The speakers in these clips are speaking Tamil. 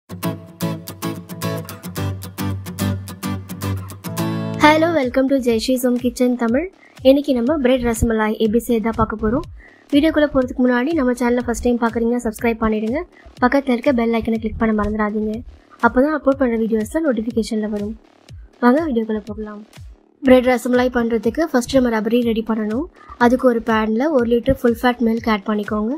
hello welcome to Jaishree Som kitchen Tamil இன்னைக்கு நம்ம பிரெட் ரசமலாய் எப்படி செய்யறதா பார்க்க போகிறோம் வீடியோக்குள்ளே போகிறதுக்கு முன்னாடி நம்ம சேனலை ஃபஸ்ட் டைம் பார்க்குறீங்க சப்ஸ்கிரைப் பண்ணிடுங்க பக்கத்தில் இருக்க பெல் ஐக்கனை கிளிக் பண்ண மறந்துடாதீங்க அப்போ தான் அப்லோட் பண்ணுற வீடியோஸில் நோட்டிஃபிகேஷனில் வரும் வாங்க வீடியோக்குள்ளே போகலாம் பிரெட் ரசமலாய் பண்ணுறதுக்கு ஃபஸ்ட்டு நம்ம ரபரி ரெடி பண்ணணும் அதுக்கு ஒரு பேனில் ஒரு litre full fat milk add பண்ணிக்கோங்க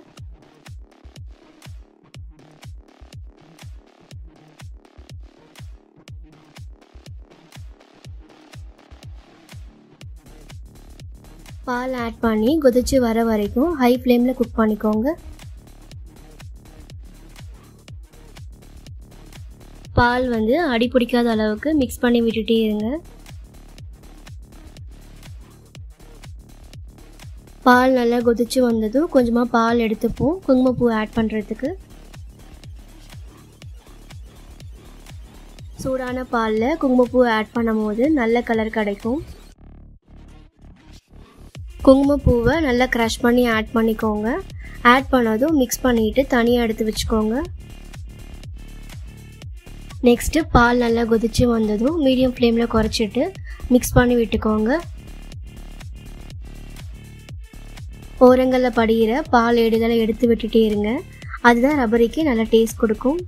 பால் ஆட் பண்ணி கொதிச்சு வர வரைக்கும் ஹை ஃப்ளேமில் குக் பண்ணிக்கோங்க பால் வந்து அடி பிடிக்காத அளவுக்கு மிக்ஸ் பண்ணி விட்டுட்டே இருங்க பால் நல்லா கொதிச்சு வந்ததும் கொஞ்சமாக பால் எடுத்துப்போம் குங்குமப்பூ ஆட் பண்ணுறதுக்கு சூடான பாலில் குங்குமப்பூ ஆட் பண்ணும் போது நல்ல கலர் கிடைக்கும் குங்குமப்பூவை நல்லா க்ரஷ் பண்ணி ஆட் பண்ணிக்கோங்க ஆட் பண்ணதும் மிக்ஸ் பண்ணிவிட்டு தனியாக எடுத்து வச்சுக்கோங்க நெக்ஸ்ட்டு பால் நல்லா கொதிச்சு வந்ததும் மீடியம் ஃப்ளேமில் குறைச்சிட்டு மிக்ஸ் பண்ணி விட்டுக்கோங்க ஓரங்களில் படிகிற பால் ஏடுகளை எடுத்து விட்டுட்டே இருங்க அதுதான் ரபரிக்கு நல்லா டேஸ்ட் கொடுக்கும்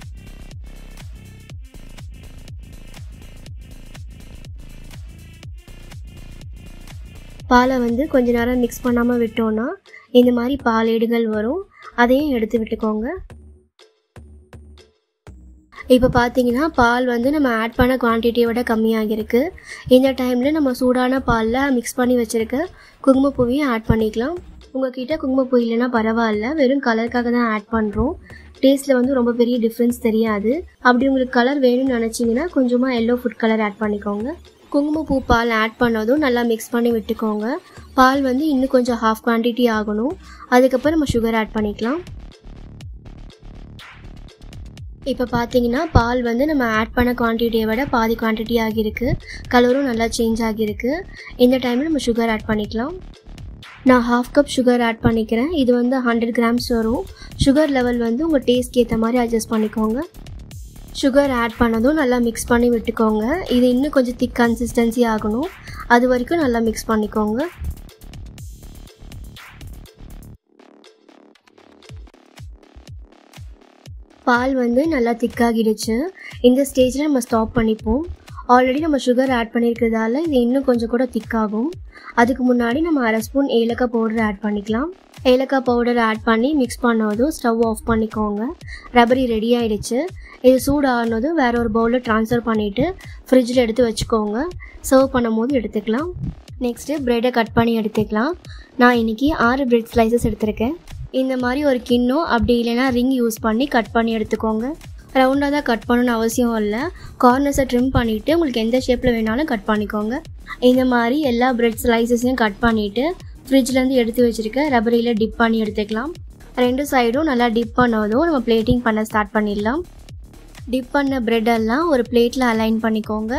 பாலை வந்து கொஞ்ச நேரம் மிக்ஸ் பண்ணாமல் விட்டோன்னா இந்த மாதிரி பால் ஏடுகள் வரும் அதையும் எடுத்து விட்டுக்கோங்க இப்போ பார்த்தீங்கன்னா பால் வந்து நம்ம ஆட் பண்ண குவான்டிட்டியை விட கம்மியாகிருக்கு இந்த டைமில் நம்ம சூடான பாலில் மிக்ஸ் பண்ணி வச்சுருக்க குங்குமப்பூவையும் ஆட் பண்ணிக்கலாம் உங்ககிட்ட குங்குமப்பூ இல்லைன்னா பரவாயில்ல வெறும் கலருக்காக தான் ஆட் பண்ணுறோம் டேஸ்ட்டில் வந்து ரொம்ப பெரிய டிஃப்ரென்ஸ் தெரியாது அப்படி உங்களுக்கு கலர் வேணும்னு நினச்சிங்கன்னா கொஞ்சமாக எல்லோ ஃபுட் கலர் ஆட் பண்ணிக்கோங்க குங்குமப்பூ பால் ஆட் பண்ணதும் நல்லா மிக்ஸ் பண்ணி விட்டுக்கோங்க பால் வந்து இன்னும் கொஞ்சம் ஹாஃப் குவான்டிட்டி ஆகணும் அதுக்கப்புறம் நம்ம சுகர் ஆட் பண்ணிக்கலாம் இப்போ பார்த்தீங்கன்னா பால் வந்து நம்ம ஆட் பண்ண குவான்டிட்டியை விட பாதி குவான்டிட்டி ஆகியிருக்கு கலரும் நல்லா சேஞ்ச் ஆகியிருக்கு இந்த டைமில் நம்ம சுகர் ஆட் பண்ணிக்கலாம் நான் ஹாஃப் கப் சுகர் ஆட் பண்ணிக்கிறேன் இது வந்து ஹண்ட்ரட் கிராம்ஸ் வரும் சுகர் லெவல் வந்து உங்கள் டேஸ்ட்க்கு ஏற்ற மாதிரி அட்ஜஸ்ட் பண்ணிக்கோங்க சுகர் ஆட் பண்ணதும் நல்லா மிக்ஸ் பண்ணி விட்டுக்கோங்க இது இன்னும் கொஞ்சம் திக் கன்சிஸ்டன்சி ஆகணும் அது வரைக்கும் நல்லா மிக்ஸ் பண்ணிக்கோங்க பால் வந்து நல்லா திக்காகிடுச்சு இந்த ஸ்டேஜில் நம்ம ஸ்டாப் பண்ணிப்போம் ஆல்ரெடி நம்ம சுகர் ஆட் பண்ணியிருக்கிறதால இது இன்னும் கொஞ்சம் கூட திக்காகும் அதுக்கு முன்னாடி நம்ம அரை ஸ்பூன் ஏலக்காய் பவுடர் ஆட் பண்ணிக்கலாம் ஏலக்காய் பவுடர் ஆட் பண்ணி மிக்ஸ் பண்ணதும் ஸ்டவ் ஆஃப் பண்ணிக்கோங்க ரபரி ரெடி ஆயிடுச்சு இது சூடு ஆனதும் வேற ஒரு பவுலில் ட்ரான்ஸ்ஃபர் பண்ணிவிட்டு ஃப்ரிட்ஜில் எடுத்து வச்சுக்கோங்க சர்வ் பண்ணும் போது எடுத்துக்கலாம் நெக்ஸ்ட்டு ப்ரெட்டை கட் பண்ணி எடுத்துக்கலாம் நான் இன்றைக்கி ஆறு பிரெட் ஸ்லைசஸ் எடுத்திருக்கேன் இந்த மாதிரி ஒரு கிண்ணம் அப்படி இல்லைன்னா ரிங் யூஸ் பண்ணி கட் பண்ணி எடுத்துக்கோங்க ரவுண்டாக தான் கட் பண்ணணும்னு அவசியம் இல்லை கார்னர்ஸை ட்ரிம் பண்ணிவிட்டு உங்களுக்கு எந்த ஷேப்பில் வேணாலும் கட் பண்ணிக்கோங்க இந்த மாதிரி எல்லா பிரெட் ஸ்லைசஸையும் கட் பண்ணிவிட்டு ஃப்ரிட்ஜ்லேருந்து எடுத்து வச்சுருக்க ரபரியில் டிப் பண்ணி எடுத்துக்கலாம் ரெண்டு சைடும் நல்லா டிப் பண்ணதும் நம்ம பிளேட்டிங் பண்ண ஸ்டார்ட் பண்ணிடலாம் டிப் பண்ண ப்ரெட்டெல்லாம் ஒரு பிளேட்டில் அலைன் பண்ணிக்கோங்க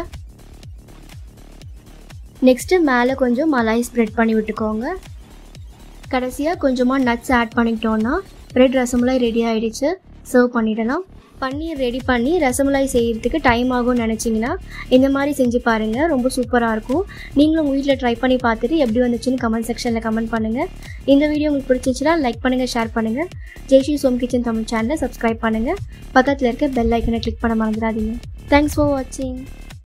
நெக்ஸ்ட்டு மேலே கொஞ்சம் மலாய் ஸ்ப்ரெட் பண்ணி விட்டுக்கோங்க கடைசியாக கொஞ்சமாக நட்ஸ் ஆட் பண்ணிக்கிட்டோன்னா பிரெட் ரசமலாய் ரெடி ஆகிடுச்சு சர்வ் பண்ணிடலாம் பன்னீர் ரெடி பண்ணி ரசமலாய் செய்கிறதுக்கு டைம் ஆகும்னு நினச்சிங்கன்னா இந்த மாதிரி செஞ்சு பாருங்கள் ரொம்ப சூப்பராக இருக்கும் நீங்களும் உங்கள் வீட்டில் ட்ரை பண்ணி பார்த்துட்டு எப்படி வந்துச்சுன்னு கமெண்ட் செக்ஷனில் கமெண்ட் பண்ணுங்கள் இந்த வீடியோ உங்களுக்கு பிடிச்சிச்சுன்னா லைக் பண்ணுங்கள் ஷேர் பண்ணுங்கள் ஜெய்ஸ்ரீ சோம் கிச்சன் தமிழ் சேனலை சப்ஸ்கிரைப் பண்ணுங்கள் பக்கத்தில் இருக்க பெல் ஐக்கனை கிளிக் பண்ண மறந்துடாதீங்க தேங்க்ஸ் ஃபார் வாட்சிங்